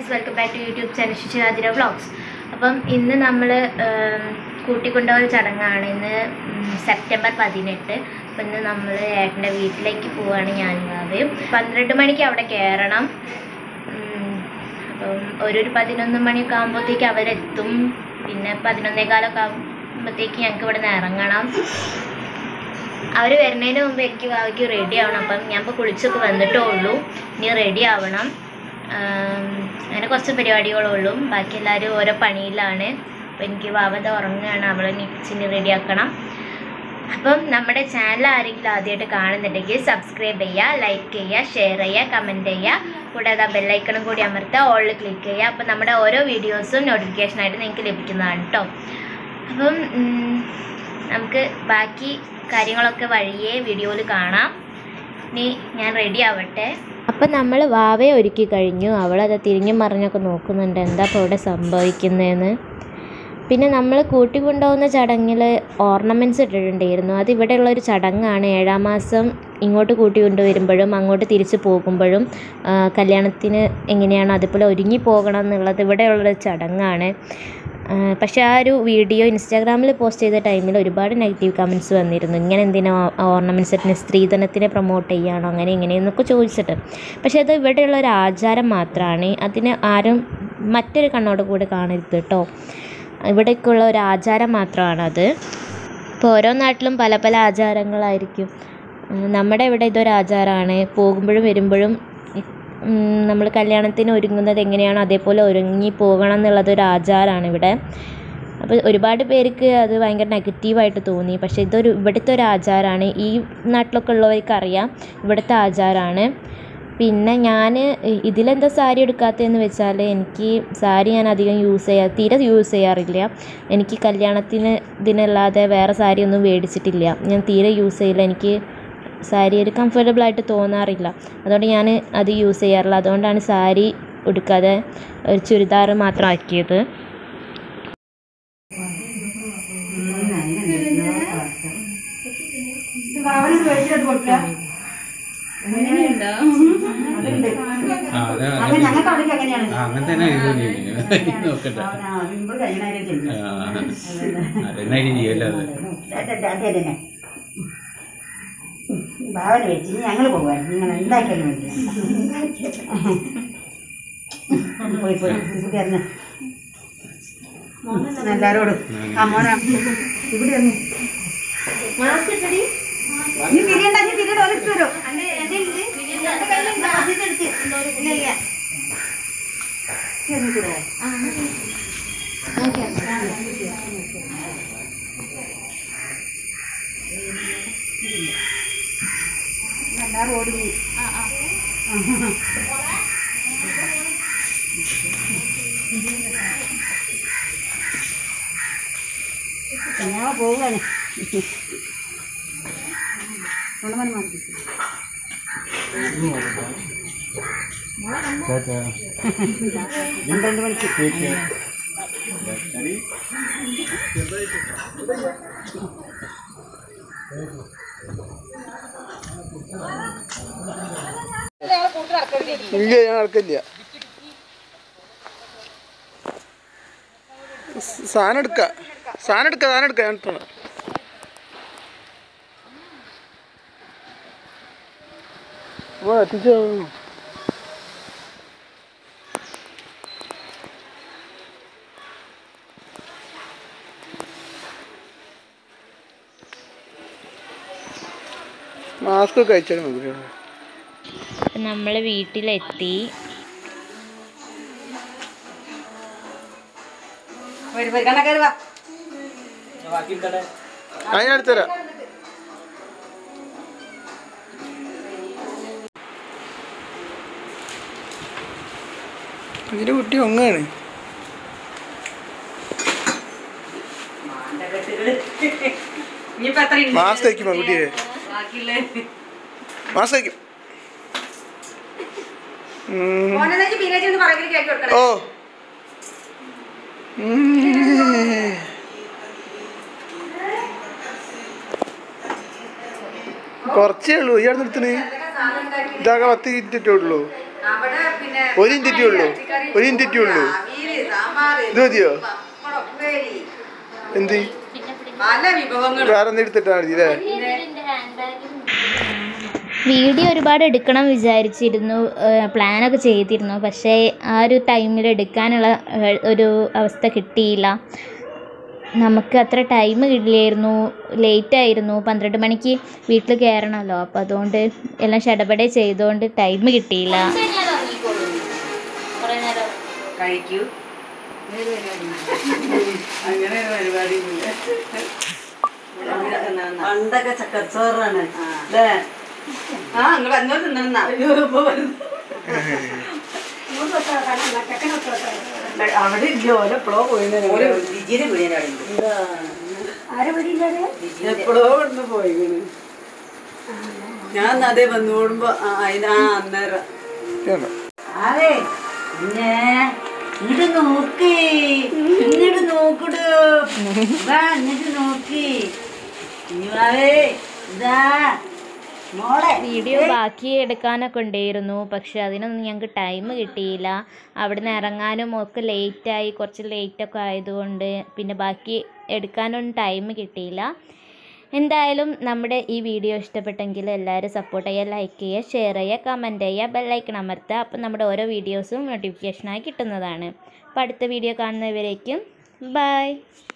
Friends welcome back to YouTube channel ശുചിരാതിര vlogs അപ്പം ഇന്ന് നമ്മൾ കൂട്ടിക്കൊണ്ടുപോകൽ ചടങ്ങാണ് ഇന്ന് ഉം, സെപ്റ്റംബർ പതിനെട്ട് അപ്പം ഇന്ന് നമ്മൾ ഏട്ടൻ്റെ വീട്ടിലേക്ക് പോവുകയാണ് ഞാനും വാവയും പന്ത്രണ്ട് മണിക്ക് അവിടെ കയറണം ഉം, അപ്പം ഒരു ഒരു പതിനൊന്ന് മണിയൊക്കെ ആകുമ്പോഴത്തേക്ക് അവരെത്തും പിന്നെ പതിനൊന്നേകാലൊക്കെ ആകുമ്പോഴത്തേക്ക് ഞങ്ങൾക്ക് ഇവിടെ നിന്ന് ഇറങ്ങണം അവർ വരുന്നതിന് മുമ്പ് എനിക്ക് വാവയ്ക്ക് റെഡി ആവണം അപ്പം ഞാൻ ഇപ്പോൾ കുളിച്ചൊക്കെ വന്നിട്ടേ ഉള്ളൂ ഇനി റെഡി ആവണം ആം, അങ്ങനെ കുറച്ച് പരിപാടികളേ ഉള്ളൂ ബാക്കി എല്ലാവരും ഓരോ പണിയിലാണ് അപ്പം എനിക്ക് വാവത ഉറങ്ങുകയാണ് അവളെ നിച്ചിന് റെഡി ആക്കണം അപ്പം നമ്മുടെ ചാനൽ ആരെങ്കിലും ആദ്യമായിട്ട് കാണുന്നുണ്ടെങ്കിൽ സബ്സ്ക്രൈബ് ചെയ്യുക ലൈക്ക് ചെയ്യുക ഷെയർ ചെയ്യുക കമൻറ്റ് ചെയ്യുക കൂടാതെ ആ ബെല്ലൈക്കണും കൂടി അമർത്തുക ഓളിൽ ക്ലിക്ക് ചെയ്യുക അപ്പം നമ്മുടെ ഓരോ വീഡിയോസും നോട്ടിഫിക്കേഷനായിട്ട് നിങ്ങൾക്ക് ലഭിക്കുന്നതാണ് കേട്ടോ അപ്പം ഉം, നമുക്ക് ബാക്കി കാര്യങ്ങളൊക്കെ വഴിയേ വീഡിയോയിൽ കാണാം ഇനി ഞാൻ റെഡി ആവട്ടെ അപ്പം നമ്മൾ വാവയെ ഒരുക്കി കഴിഞ്ഞു അവളത് തിരിഞ്ഞും മറിഞ്ഞൊക്കെ നോക്കുന്നുണ്ട് എന്താ ഇപ്പോൾ ഇവിടെ സംഭവിക്കുന്നതെന്ന് പിന്നെ നമ്മൾ കൂട്ടിക്കൊണ്ടുപോകുന്ന ചടങ്ങിൽ ഓർണമെൻറ്റ്സ് ഇട്ടിട്ടുണ്ടായിരുന്നു അത് ഇവിടെയുള്ള ഒരു ചടങ്ങാണ് ഏഴാം മാസം ഇങ്ങോട്ട് കൂട്ടി കൊണ്ടുവരുമ്പോഴും അങ്ങോട്ട് തിരിച്ച് പോകുമ്പോഴും ആ, കല്യാണത്തിന് എങ്ങനെയാണ് അതുപോലെ ഒരുങ്ങി പോകണം എന്നുള്ളത് ഇവിടെയുള്ളൊരു ചടങ്ങാണ് ആ, പക്ഷേ ആ ഒരു വീഡിയോ ഇൻസ്റ്റാഗ്രാമിൽ പോസ്റ്റ് ചെയ്ത ടൈമിൽ ഒരുപാട് നെഗറ്റീവ് കമൻറ്റ്സ് വന്നിരുന്നു ഇങ്ങനെ എന്തിനാ ഓർണമെൻറ്റ്സ് ഇട്ടിന് സ്ത്രീധനത്തിനെ പ്രൊമോട്ട് ചെയ്യുകയാണോ അങ്ങനെ ഇങ്ങനെയെന്നൊക്കെ ചോദിച്ചിട്ട് പക്ഷേ അത് ഇവിടെയുള്ള ഒരു ആചാരം മാത്രമാണ് അതിന് ആരും മറ്റൊരു കണ്ണോട് കൂടി കാണരുത് കേട്ടോ ഇവിടേക്കുള്ള ഒരു ആചാരം മാത്രമാണത് ഇപ്പോൾ ഓരോ നാട്ടിലും പല പല ആചാരങ്ങളായിരിക്കും ഉം, നമ്മുടെ ഇവിടെ ഇതൊരു ആചാരമാണ് പോകുമ്പോഴും വരുമ്പോഴും നമ്മൾ കല്യാണത്തിന് ഒരുങ്ങുന്നത് എങ്ങനെയാണോ അതേപോലെ ഒരുങ്ങി പോകണം എന്നുള്ളത് ഒരു ആചാരമാണ് ഇവിടെ അപ്പോൾ ഒരുപാട് പേർക്ക് അത് ഭയങ്കര നെഗറ്റീവായിട്ട് തോന്നി പക്ഷേ ഇതൊരു ഇവിടുത്തെ ഒരു ആചാരമാണ് ഈ നാട്ടിലൊക്കെ ഉള്ളവർക്ക് അറിയാം ഇവിടുത്തെ ആചാരമാണ് പിന്നെ ഞാൻ ഇതിലെന്താ സാരി എടുക്കാത്തതെന്ന് വെച്ചാൽ എനിക്ക് സാരി ഞാൻ അധികം യൂസ് ചെയ്യാ തീരെ യൂസ് ചെയ്യാറില്ല എനിക്ക് കല്യാണത്തിന് ഇതിനല്ലാതെ വേറെ സാരി ഒന്നും മേടിച്ചിട്ടില്ല ഞാൻ തീരെ യൂസ് ചെയ്യില്ല എനിക്ക് സാരി ഒരു കംഫർട്ടബിൾ ആയിട്ട് തോന്നാറില്ല അതുകൊണ്ട് ഞാൻ അത് യൂസ് ചെയ്യാറില്ല അതുകൊണ്ടാണ് സാരി ഉടുക്കാതെ ഒരു ചുരിദാർ മാത്രം ആക്കിയത് ആ, അത് അപ്പൊ അങ്ങനെ ഞങ്ങൾക്ക് അവിടെ അങ്ങനെയാണ് ആ, അങ്ങനെ തന്നെ ഇത് നോക്കട്ടെ സിമ്പിൾ കഴിയണാരും ചെയ്യും ആ, അതെന്നെ ഇനി ചെയ്യല്ലോ അത് അതെ അതെ തന്നെ ഭാവന വെച്ച് ഞങ്ങൾ പോകാൻ നിങ്ങൾ എന്താക്കിയാലും വേണ്ടി പോയി പോയി ഇവിടെ ഇറങ്ങ്. എല്ലാരോടും ആ മോനെ ഇവിടെ ഇറങ്ങ്. നീ തിരിയണ്ട നീ തിരിയുടെ ഒലിച്ചു വരും ഇറങ്ങിക്കൂടെ എല്ലാവരും ഓടി ഞാൻ പോവുകയാണ് കൊണ്ടുവന്ന് മാറ്റി പന്ത്രണ്ട് മണിക്ക് ഇല്ല ഞാൻ നടക്കില്ല സ് സാധനം എടുക്ക സാധനം എടുക്ക സാധനം എടുക്ക ഞാൻ എടുത്തോളാം. ഓ എത്തിച്ചോ മാസ്ക് ഒക്കെ അയച്ചാൽ മതി നമ്മൾ വീട്ടിലെത്തി ആ ഞാൻ എടുത്തുതരാം ഇതിന്റെ കുട്ടി ഒങ്ങാണ് മാസ്ക് വയ്ക്കും കുട്ടിയെ മാസ്ക് വയ്ക്കും ഉം. ഓ ഉം. കുറച്ചേ ഉള്ളൂ ഈ അടുത്ത് നിർത്തണ് ഇതാകെ പത്ത് മിനിറ്റേ ഉള്ളൂ അവിടെ പിന്നെ ഒരു ഇഞ്ചിറ്റേ ഉള്ളൂ ഒരു ഇഞ്ചിറ്റേ ഉള്ളൂ ഇത് മതിയോ എന്ത് പല വിഭവങ്ങളും വേറെ എന്തെങ്കിലും എടുത്തിട്ടാ മതി അല്ലേ വീഡിയോ ഒരുപാട് എടുക്കണം വിചാരിച്ചിരുന്നു ഏഹ് പ്ലാനൊക്കെ ചെയ്തിരുന്നു പക്ഷേ ആ ഒരു ടൈമിൽ എടുക്കാനുള്ള ഏഹ് ഒരു അവസ്ഥ കിട്ടിയില്ല നമുക്ക് അത്ര ടൈം കിട്ടില്ലായിരുന്നു ലേറ്റ് ആയിരുന്നു പന്ത്രണ്ട് മണിക്ക് വീട്ടിൽ കയറണമല്ലോ അപ്പോൾ അതുകൊണ്ട് എല്ലാം ഷടപടെ ചെയ്തുകൊണ്ട് ടൈം കിട്ടിയില്ല കഴിക്കൂ അങ്ങനെ ഒരു പരിപാടി പണ്ടൊക്കെ ചക്കച്ചോറാണ് അല്ലേ ആ നിങ്ങൾ അഞ്ഞൂറ് തിന്നണ അവിടെ ഇല്ല ഓലെ എപ്പോഴോ പോയി എപ്പോഴോ ഇവിടുന്ന് പോയി ഞാൻ അതേ വന്നു കൂടുമ്പോ അതിനാ അന്നേരം വേണ്ട. അതെ പിന്നെ ഇങ്ങോട്ട് നോക്കി ഇങ്ങോട്ട് നോക്കടോ വാ ഇങ്ങോട്ട് നോക്കി ഇനിവാവേ ഇതാ മോളെ വീഡിയോ ബാക്കി എടുക്കാനൊക്കെ ഉണ്ടായിരുന്നു പക്ഷെ അതിനൊന്നും ഞങ്ങൾക്ക് ടൈം കിട്ടിയില്ല അവിടുന്ന് ഇറങ്ങാനും ഒക്കെ ലേറ്റായി കുറച്ച് ലേറ്റൊക്കെ ആയതുകൊണ്ട് പിന്നെ ബാക്കി എടുക്കാനൊന്നും ടൈം കിട്ടിയില്ല എന്തായാലും നമ്മുടെ ഈ വീഡിയോ ഇഷ്ടപ്പെട്ടെങ്കിൽ എല്ലാവരും സപ്പോർട്ട് ചെയ്യുക ലൈക്ക് ചെയ്യുക ഷെയർ ചെയ്യുക കമൻറ്റ് ചെയ്യുക ബെല്ലൈക്കൺ അമർത്തുക അപ്പം നമ്മുടെ ഓരോ വീഡിയോസും നോട്ടിഫിക്കേഷനായി കിട്ടുന്നതാണ് അപ്പോൾ അടുത്ത വീഡിയോ കാണുന്നവരേക്കും ബൈ